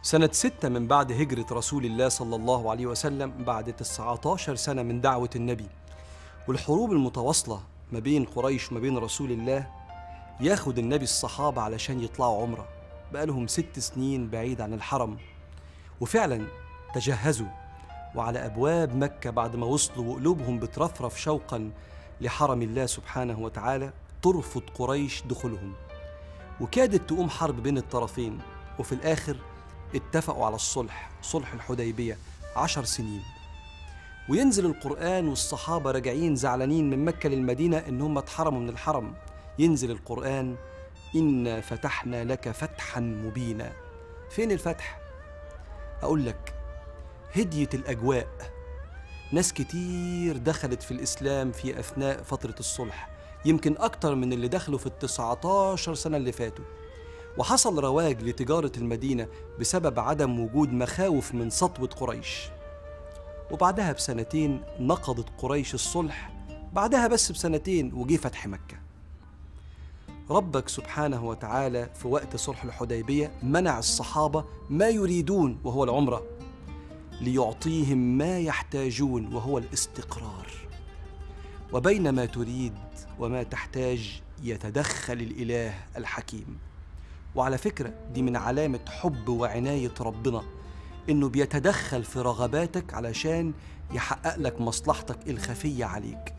سنة ستة من بعد هجرة رسول الله صلى الله عليه وسلم بعد 19 سنة من دعوة النبي والحروب المتواصلة ما بين قريش وما بين رسول الله ياخد النبي الصحابة علشان يطلعوا عمرة بقالهم ست سنين بعيد عن الحرم وفعلا تجهزوا وعلى أبواب مكة بعد ما وصلوا وقلوبهم بترفرف شوقا لحرم الله سبحانه وتعالى ترفض قريش دخولهم وكادت تقوم حرب بين الطرفين وفي الآخر اتفقوا على الصلح صلح الحديبية عشر سنين وينزل القرآن والصحابة راجعين زعلانين من مكة للمدينة إن هم اتحرموا من الحرم ينزل القرآن إنا فتحنا لك فتحا مبينا فين الفتح؟ أقول لك هدية الأجواء ناس كتير دخلت في الإسلام في أثناء فترة الصلح يمكن أكتر من اللي دخلوا في التسعة عشر سنة اللي فاتوا وحصل رواج لتجارة المدينة بسبب عدم وجود مخاوف من سطوة قريش وبعدها بسنتين نقضت قريش الصلح بعدها بس بسنتين وجي فتح مكة ربك سبحانه وتعالى في وقت صلح الحديبية منع الصحابة ما يريدون وهو العمرة ليعطيهم ما يحتاجون وهو الاستقرار وبينما تريد وما تحتاج يتدخل الإله الحكيم وعلى فكرة دي من علامة حب وعناية ربنا إنه بيتدخل في رغباتك علشان يحقق لك مصلحتك الخفية عليك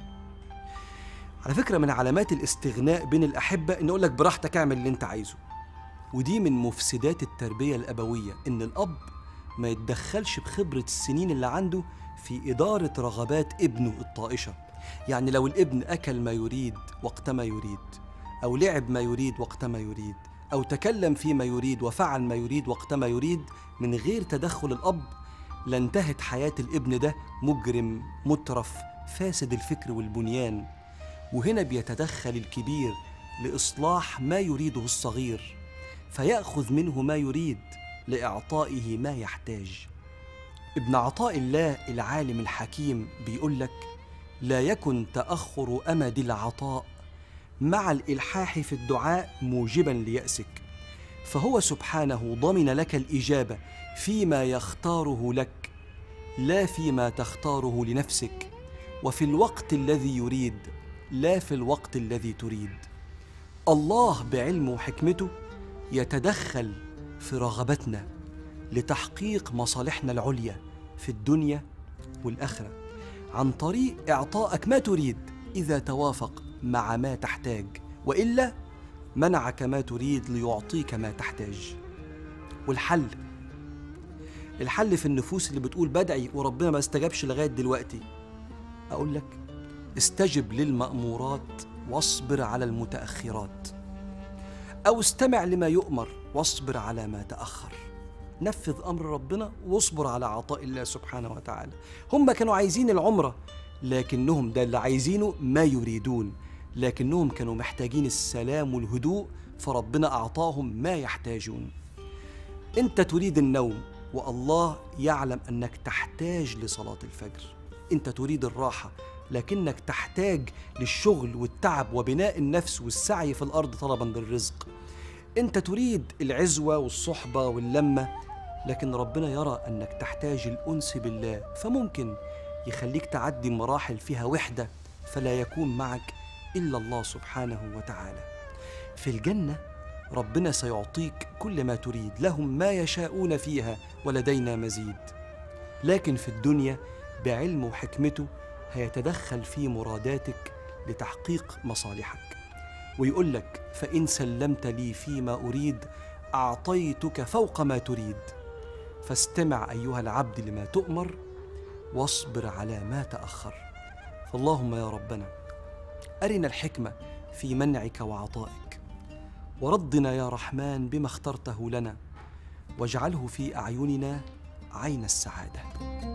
على فكرة من علامات الاستغناء بين الأحبة إن يقول لك براحتك اعمل اللي أنت عايزه ودي من مفسدات التربية الأبوية إن الأب ما يتدخلش بخبرة السنين اللي عنده في إدارة رغبات ابنه الطائشة يعني لو الابن أكل ما يريد وقت ما يريد أو لعب ما يريد وقت ما يريد أو تكلم فيما يريد وفعل ما يريد وقت ما يريد من غير تدخل الأب لانتهت حياة الابن ده مجرم مترف فاسد الفكر والبنيان وهنا بيتدخل الكبير لإصلاح ما يريده الصغير فيأخذ منه ما يريد لإعطائه ما يحتاج ابن عطاء الله العالم الحكيم بيقول لك لا يكن تأخر أمد العطاء مع الإلحاح في الدعاء موجبا ليأسك فهو سبحانه ضمن لك الإجابة فيما يختاره لك لا فيما تختاره لنفسك وفي الوقت الذي يريد لا في الوقت الذي تريد الله بعلمه وحكمته يتدخل في رغبتنا لتحقيق مصالحنا العليا في الدنيا والآخرة عن طريق إعطائك ما تريد إذا توافق مع ما تحتاج وإلا منعك ما تريد ليعطيك ما تحتاج والحل الحل في النفوس اللي بتقول بدعي وربنا ما استجابش لغاية دلوقتي أقول لك استجب للمأمورات واصبر على المتأخرات أو استمع لما يؤمر واصبر على ما تأخر نفذ أمر ربنا واصبر على عطاء الله سبحانه وتعالى هم كانوا عايزين العمرة لكنهم ده اللي عايزينه ما يريدون لكنهم كانوا محتاجين السلام والهدوء فربنا أعطاهم ما يحتاجون أنت تريد النوم والله يعلم أنك تحتاج لصلاة الفجر أنت تريد الراحة لكنك تحتاج للشغل والتعب وبناء النفس والسعي في الأرض طلبا للرزق أنت تريد العزوة والصحبة واللمة لكن ربنا يرى أنك تحتاج الأنس بالله فممكن يخليك تعدي مراحل فيها وحدة فلا يكون معك إلا الله سبحانه وتعالى في الجنة ربنا سيعطيك كل ما تريد لهم ما يشاءون فيها ولدينا مزيد لكن في الدنيا بعلمه وحكمته هيتدخل في مراداتك لتحقيق مصالحك ويقول لك فإن سلمت لي فيما أريد أعطيتك فوق ما تريد فاستمع أيها العبد لما تؤمر واصبر على ما تأخر فاللهم يا ربنا أرنا الحكمة في منعك وعطائك وردنا يا رحمن بما اخترته لنا واجعله في أعيننا عين السعادة